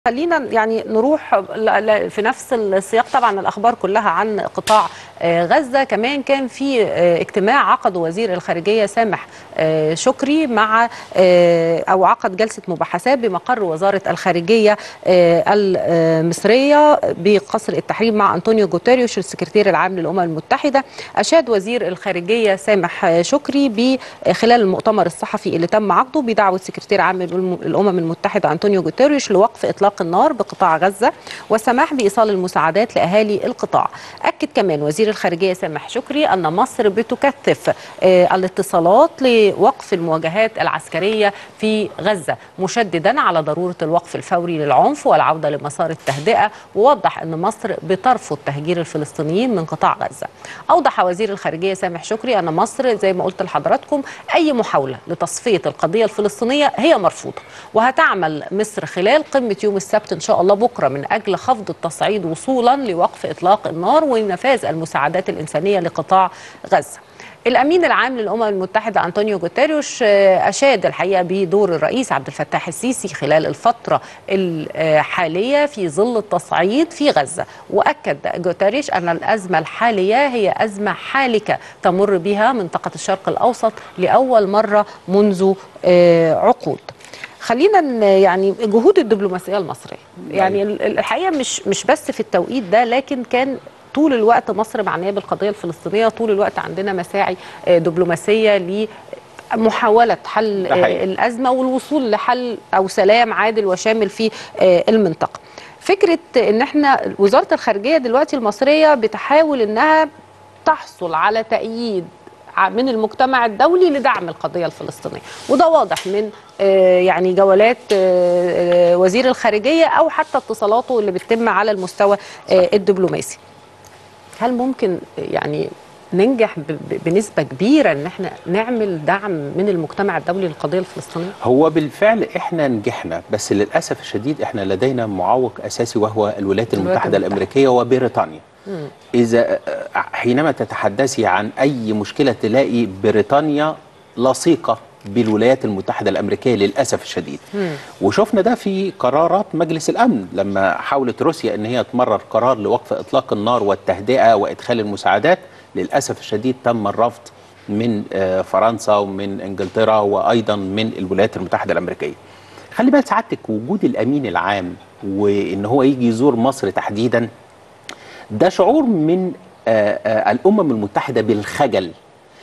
خلينا يعني نروح ل- ل- في نفس السياق طبعا الاخبار كلها عن قطاع آه، غزه كمان كان في آه، اجتماع عقد وزير الخارجيه سامح آه، شكري مع آه، او عقد جلسه مباحثات بمقر وزاره الخارجيه آه، المصريه بقصر التحرير مع انطونيو جوتيريوش السكرتير العام للامم المتحده اشاد وزير الخارجيه سامح آه، شكري ب- خلال المؤتمر الصحفي اللي تم عقده بدعوه سكرتير عام الأم- الامم المتحده انطونيو جوتيريوش لوقف اطلاق النار بقطاع غزه والسماح بايصال المساعدات لاهالي القطاع. اكد كمان وزير الخارجيه سامح شكري ان مصر بتكثف آه، الاتصالات لوقف المواجهات العسكريه في غزه مشددا على ضروره الوقف الفوري للعنف والعوده لمسار التهدئه ووضح ان مصر بترفض تهجير الفلسطينيين من قطاع غزه. اوضح وزير الخارجيه سامح شكري ان مصر زي ما قلت لحضراتكم اي محاوله لتصفيه القضيه الفلسطينيه هي مرفوضه وهتعمل مصر خلال قمه يوم السبت ان شاء الله بكره من اجل خفض التصعيد وصولا لوقف اطلاق النار ونفاذ المساعدات الانسانيه لقطاع غزه. الامين العام للامم المتحده انطونيو جوتيريوش آه، اشاد الحقيقه بدور الرئيس عبد الفتاح السيسي خلال الفتره الحاليه في ظل التصعيد في غزه واكد جوتيريش ان الازمه الحاليه هي ازمه حالكه تمر بها منطقه الشرق الاوسط لاول مره منذ آه، عقود خلينا ن- يعني جهود الدبلوماسيه المصريه يعني ال- الحقيقه مش مش بس في التوقيت ده لكن كان طول الوقت مصر معنيه بالقضيه الفلسطينيه طول الوقت عندنا مساعي آه، دبلوماسيه لمحاوله حل ده حقيقي. آه، الازمه والوصول لحل او سلام عادل وشامل في آه، المنطقه فكره ان احنا وزاره الخارجيه دلوقتي المصريه بتحاول انها تحصل على تأييد ع- من المجتمع الدولي لدعم القضية الفلسطينية وده واضح من آه، يعني جولات آه، آه، وزير الخارجية أو حتى اتصالاته اللي بتتم على المستوى آه، الدبلوماسي هل ممكن يعني ننجح ب- ب- بنسبة كبيرة ان احنا نعمل دعم من المجتمع الدولي للقضية الفلسطينية؟ هو بالفعل احنا نجحنا بس للاسف الشديد احنا لدينا معوق اساسي وهو الولايات المتحده المتحدة. الامريكيه وبريطانيا اذا حينما تتحدثي عن اي مشكله تلاقي بريطانيا لصيقه بالولايات المتحده الامريكيه للاسف الشديد وشفنا ده في قرارات مجلس الامن لما حاولت روسيا ان هي تمرر قرار لوقف اطلاق النار والتهدئه وادخال المساعدات للاسف الشديد تم الرفض من آه، فرنسا ومن انجلترا وايضا من الولايات المتحده الامريكيه. خلي بالك سعادتك وجود الامين العام وان هو يجي يزور مصر تحديدا ده شعور من آه، آه، الامم المتحده بالخجل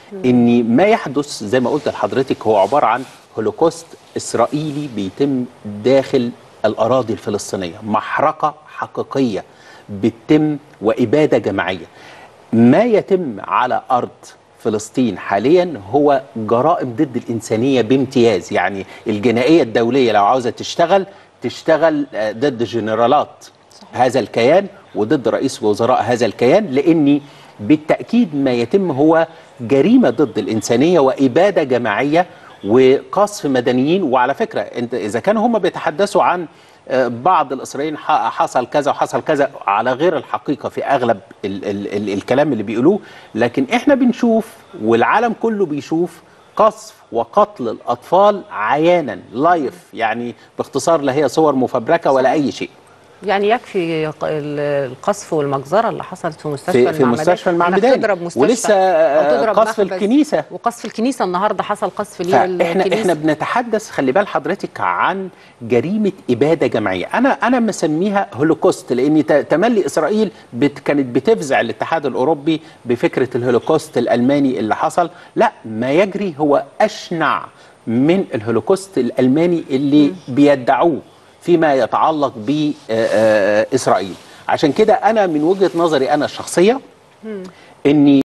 ان ما يحدث زي ما قلت لحضرتك هو عباره عن هولوكوست اسرائيلي بيتم داخل الاراضي الفلسطينيه محرقه حقيقيه بتتم واباده جماعيه ما يتم على ارض فلسطين حاليا هو جرائم ضد الانسانيه بامتياز يعني الجنائيه الدوليه لو عاوزه تشتغل تشتغل آه، ضد جنرالات هذا الكيان وضد رئيس وزراء هذا الكيان لاني بالتاكيد ما يتم هو جريمه ضد الانسانيه واباده جماعيه وقصف مدنيين وعلى فكره انت اذا كانوا هم بيتحدثوا عن آه، بعض الاسرائيليين ح- حصل كذا وحصل كذا على غير الحقيقه في اغلب ال ال ال الكلام اللي بيقولوه لكن احنا بنشوف والعالم كله بيشوف قصف وقتل الاطفال عيانا لايف يعني باختصار لا هي صور مفبركه ولا اي شيء يعني يكفي ق- ال- القصف والمجزرة اللي حصلت في مستشفى في, في المعمدان مستشفى إنك المعمدان تضرب مستشفى ولسه أو آه، تضرب قصف مخبز. الكنيسه وقصف الكنيسة النهاردة حصل قصف ليه فاحنا الكنيسة احنا بنتحدث خلي بال حضرتك عن جريمه اباده جماعيه انا انا مسميها هولوكوست لان ت- تملي اسرائيل بت كانت بتفزع الاتحاد الاوروبي بفكره الهولوكوست الالماني اللي حصل لا ما يجري هو اشنع من الهولوكوست الالماني اللي بيدعوه فيما يتعلق باسرائيل عشان كده انا من وجهه نظري انا الشخصيه اني